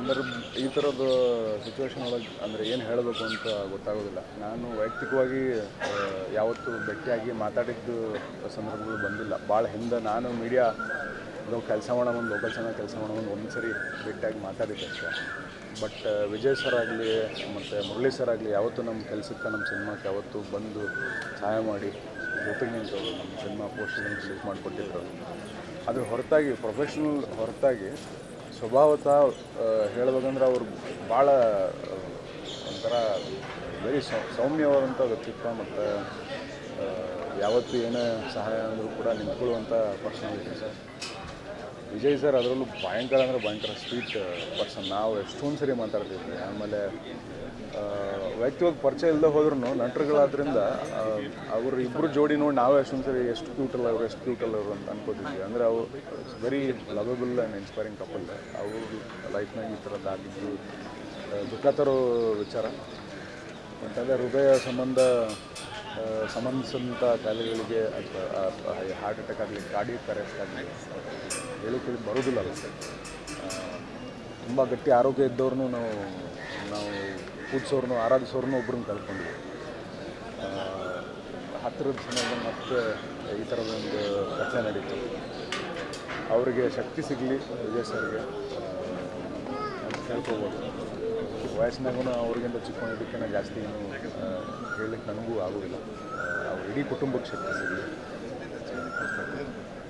ಸಂದರ್ಭ ಈ ಥರದ ಸಿಚುವೇಶನ್ ಒಳಗೆ ಅಂದರೆ ಏನು ಹೇಳಬೇಕು ಅಂತ ಗೊತ್ತಾಗೋದಿಲ್ಲ ನಾನು ವೈಯಕ್ತಿಕವಾಗಿ ಆ, ಯಾವತ್ತೂ ಭೇಟಿಯಾಗಿ ಮಾತಾಡಿದ್ದು ಸಂದರ್ಭಗಳು ಬಂದಿಲ್ಲ ಭಾಳ ಹಿಂದೆ ನಾನು ಮೀಡಿಯಾ ಕೆಲಸ ಮಾಡೋ ಒಂದು ಲೋಕಲ್ ಚಾನಲ್ ಕೆಲಸ ಮಾಡೋ ಒಂದು ಒಂದು ಸರಿ ಭೇಟಿಯಾಗಿ ಮಾತಾಡಿದ್ದೆ ಅಷ್ಟೇ ಬಟ್ ವಿಜಯ್ ಸರ್ ಆಗಲಿ ಮತ್ತು ಮುರಳಿ ಸರ್ ಆಗಲಿ ಯಾವತ್ತೂ ನಮ್ಮ ಕೆಲಸಕ್ಕೆ ನಮ್ಮ ಸಿನಿಮಾಕ್ಕೆ ಯಾವತ್ತೂ ಬಂದು ಸಹಾಯ ಮಾಡಿ ಜೊತೆಗೆ ನಿಂತವರು ನಮ್ಮ ಸಿನಿಮಾ ಪೋಸ್ಟರ್ ರಿಲೀಸ್ ಮಾಡಿಕೊಟ್ಟಿದ್ರು ಅದ್ರ ಹೊರತಾಗಿ ಪ್ರೊಫೆಷ್ನಲ್ ಹೊರತಾಗಿ ಸ್ವಭಾವತ ಹೇಳ್ಬೇಕಂದ್ರೆ ಅವ್ರು ಭಾಳ ಆ, ಒಂಥರ ವೆರಿ ಸೌ ಸೌಮ್ಯವಾದಂಥ ವ್ಯಕ್ತಿತ್ವ ಮತ್ತು ಯಾವತ್ತೂ ಏನೇ ಸಹಾಯ ಅಂದರೂ ಕೂಡ ನಿಂತ್ಕೊಳ್ಳುವಂಥ ಪರ್ಸನಾಲಿಟಿ ಸರ್ ವಿಜಯ್ ಸರ್ ಅದರಲ್ಲೂ ಭಯಂಕರ ಅಂದರೆ ಭಯಂಕರ ಸ್ವೀಟ್ ಪರ್ಸನ್ ನಾವು ಎಷ್ಟೊಂದು ಸರಿ ಮಾತಾಡ್ತಿದ್ವಿ ಆಮೇಲೆ ಆ, ವ್ಯಕ್ತಿವಾಗಿ ಪರಿಚಯ ಇಲ್ಲದೆ ಹೋದ್ರೂ ನಟರುಗಳಾದ್ರಿಂದ ಅವರು ಇಬ್ಬರು ಜೋಡಿ ನೋಡಿ ನಾವೇ ಎಷ್ಟೊಂದು ಸರಿ ಎಷ್ಟು ಕ್ಯೂಟಲ್ಲ ಅವರು ಎಷ್ಟು ಕ್ಯೂಟಲ್ಲ ಅವರು ಅಂತ ಅನ್ಕೋತಿದ್ವಿ ಅಂದರೆ ಅವು very lovable and inspiring couple ಅವ್ರ ಲೈಫ್ನಾಗ ಈ ಥರದ್ದು ಆಗಿದ್ದು ಆ, ದುಃಖ ತರೋ ವಿಚಾರ ಅಂತಂದರೆ ಹೃದಯ ಸಂಬಂಧ ಆ, ಸಂಬಂಧಿಸಿದಂಥ ಕಾಯಿಲೆಗಳಿಗೆ ಅಥವಾ ಹಾರ್ಟ್ ಅಟ್ಯಾಕ್ ಆಗಲಿ ಗಾಡಿ ಅರೆಸ್ಟ್ ಆಗಲಿ ಹೇಳಿ ಕೇಳಿ ಬರೋದಿಲ್ಲ ಅದು ತುಂಬ ಗಟ್ಟಿ ಆರೋಗ್ಯ ಇದ್ದವ್ರನ್ನೂ ನಾವು ನಾವು ಕೂಡ್ಸೋರ್ನು ಆರಾಧಿಸೋರ್ನು ಒಬ್ರನ್ನ ಕಳ್ಕೊಂಡಿದ್ವಿ ಆ, ಹತ್ತಿರದ ಸಮಯದಲ್ಲಿ ಮತ್ತೆ ಈ ಥರದೊಂದು ಘಟನೆ ನಡೀತು ಅವರಿಗೆ ಶಕ್ತಿ ಸಿಗಲಿ ವಿಜಯ್ ಸರ್ಗೆ ಆ, ಅಂತ ಕೇಳ್ಕೊಬೋದು ವಯಸ್ಸಿನಾಗೂ ಅವ್ರಿಗಿಂತ ಚಿಕ್ಕವನಿದ್ದಕ್ಕಿಂತ ಜಾಸ್ತಿ ಏನು ಹೇಳಲಿಕ್ಕೆ ನನಗೂ ಆಗೋದಿಲ್ಲ ಅವ್ರ ಇಡೀ ಕುಟುಂಬಕ್ಕೆ ಶಕ್ತಿ ಸಿಗಲಿ